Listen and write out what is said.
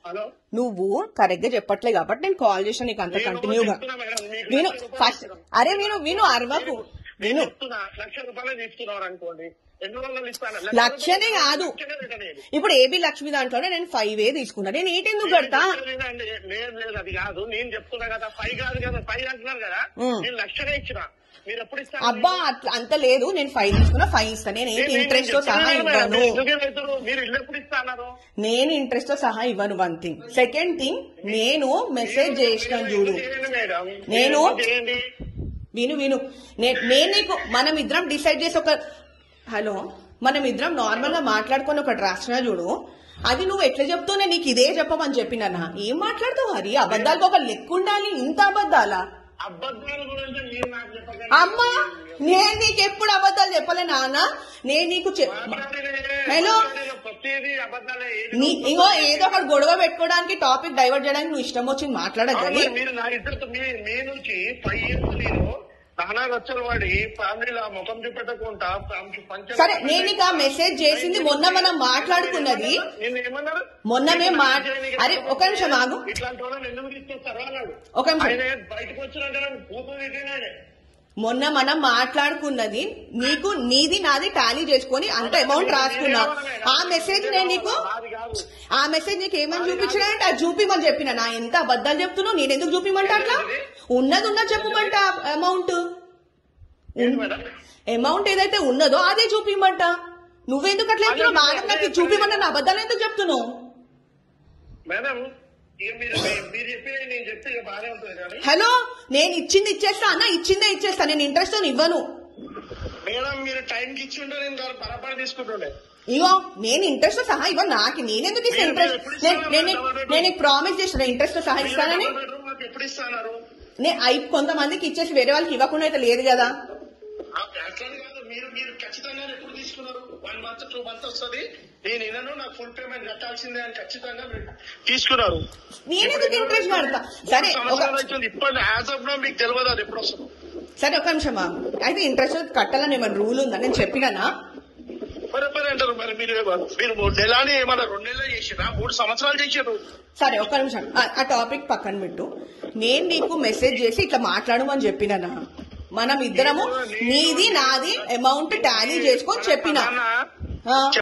Hello నువ్వు correct గా చెప్పట్లే కాబట్టి నేను కాల్ చేశాను నీకు అంత నేను కంటిన్యూగా చెప్తున్నా మేడం, మీకు విను లక్ష రూపాయలు ఫస్ట్ ఇస్తున్నాం. అరే విను విను అరవకు నేను విను చెప్తున్నా లక్ష రూపాయలు తీసుకున్నారు అనుకోండి ఎన్ని రోజులు ఇస్తాను లక్షనే కాదు లక్షనే రిటర్న్ ఇయ్యండి. ఇప్పుడు ఏబి లక్ష్మి దాంట్లోనే నేను ఫైవ్ ఏ తీసుకున్నా నేను ఎయిట్ ఎందుకు కడతా లేదండి, లేదు లేదు అది కాదు నేను చెప్తున్నా కదా ఫైవ్ కాదు కదా ఫైవ్ అంటున్నారు కదా ఉమ్. నేను లక్షనే ఇచ్చిన మీరు ఎప్పుడు ఇస్తారు అబ్బా అట్లా అంత లేదు నేను ఫైవ్ తీసుకున్నా ఫైవ్ ఇస్తా నేను ఎయిట్ ఇంట్రెస్ట్ తో సహా ఇవ్వను మీరు ఇల్లు ఎప్పుడు ఇస్తున్నారు నేను ఇంట్రెస్ట్ తో సహా ఇవ్వను వన్ థింగ్ సెకండ్ థింగ్ నేను మెసేజ్ చేసినాను చూడు చేయండి మేడం నేను- మీరు చేయండి విను విను నే- నేను నీకు మనం ఇద్దరం డిసైడ్ చేసి ఒక హలో మనం ఇద్దరం నార్మల్ గా మాట్లాడుకొని ఒకటి రాసిన చూడు అది నువ్వు ఎట్లా చెప్తూనే నీకు ఇదే చెప్పమని చెప్పినా ఏం మాట్లాడుతావు హరి అబద్ధాలకు ఒక లెక్క ఉండాలి ఇంత అబద్ధాలా అబద్ధాల గురించి మీరు నాకు చెప్పగలరు అమ్మా నేను నీకు ఎప్పుడు అబద్ధాలు చెప్పలే నాన్న నేను నీకు చెప్ హలో ప్రతిదీ అబద్ధాలే ఏది నీ ఇంకో ఏదో ఒకటి గొడవ పెట్టుకోవడానికి టాపిక్ డైవర్ట్ చేయడానికి నువ్వు ఇష్టం వచ్చింది మాట్లాడదు కానీ అవును, మీరు నా ఇద్దరితో మీ మీ నుంచి ఫైవ్ ఇయర్స్ నేను నానా రచ్చలు వాడి ఫ్యామిలీలో ముఖం చూపెట్టకుండా పంచ సరే నేను నీకు ఆ మెసేజ్ చేసింది మొన్న మనం మాట్లాడుకున్నది నేను ఏమన్నారు మొన్న మేము మా అరే ఒక నిమిషం ఆగు ఇట్లాంటి వాళ్ళని ఎందుకు తీసుకొస్తారు అన్నాడు ఒక నిమిషం ఆయన బయటకు వచ్చినట్టు నన్ను కూతురు తిట్టినాడే. మొన్న మనం మాట్లాడుకున్నది నీకు నీది నాది టాలీ చేసుకొని అంత అమౌంట్ రాసుకున్నా ఆ మెసేజ్ నేను నీకు నాది కాదు ఆ మెసేజ్ నీకు ఏమని చూపించినా అది చూపిమని చెప్పిన నా ఎంత అబద్ధాలు చెప్తున్నావు నేను ఎందుకు చూపిమంట అట్లా ఉన్నది ఉన్నది చెప్పమంట అమౌంట్ ఏంటి మేడం అమౌంట్ ఏదైతే ఉన్నదో అదే చూపిమంట నువ్వెందుకు అట్లా చెప్తున్నావు మేడం నాకు ఇది చూపిమన్న నా అబద్ధాలు ఎందుకు చెప్తున్నావు మేడం ఇక మీరు మీరు చెప్పి నేను చెప్తే ఇక బాగానే ఉంటుంది కానీ హలో నేను ఇచ్చింది ఇచ్చేస్తా అన్న ఇచ్చిందే ఇచ్చేస్తా నేను ఇంట్రెస్ట్ ఇవ్వను మేడం మీరు టైంకి ఇచ్చి ఉంటే నేను దాన్ని బరాబర్ తీసుకుంటుండే ఇగో నేను ఇంట్రెస్ట్ సహా ఇవ్వను నాకు నేనెందుకు ఇస్తా ఇంట్రెస్ట్ నేను నేను నీకు ప్రామిస్ చేసిన ఇంట్రెస్ట్ సహా ఇస్తానని డబుల్ బెడ్రూమ్ నాకు ఎప్పుడు ఇస్తున్నారు నేను అయి కొంతమందికి ఇచ్చేసి వేరే వాళ్ళకి ఇవ్వకుండా అయితే లేదు కదా అట్లని కాదు మీరు మీరు ఖచ్చితంగా ఎప్పుడు తీసుకున్నారు వన్ మంత్ టూ మంత్ వస్తుంది నేను ఇనను నాకు ఫుల్ పేమెంట్ కట్టాల్సిందే అని ఖచ్చితంగా మీరు తీసుకున్నారు నేనెందుకు ఇంట్రెస్ట్ పడతా సరే ఒక సంవత్సరాలు అవుతుంది ఇప్పుడు యాజ్ ఆఫ్ నో మీకు తెలియదు అది ఎప్పుడు వస్తుంది సరే ఒక నిమిషం ఆగు. అయితే ఇంట్రెస్ట్ కట్టాలని ఏమైనా రూల్ ఉందా నేను చెప్పినానా మరి మరి అంటారు మరి మీరు మీరు మూడు నెలని ఏమన్నా రెండు నెలలు చేసిరా మూడు సంవత్సరాలు చేసారు సరే ఒక్క నిమిషం ఆ- ఆ టాపిక్ పక్కన పెట్టు నేను నీకు మెసేజ్ చేసి ఇట్లా మాట్లాడమని చెప్పినానా మనం ఇద్దరము నీది నాది అమౌంట్ టాలీ చేసుకొని చెప్పిన ఆ.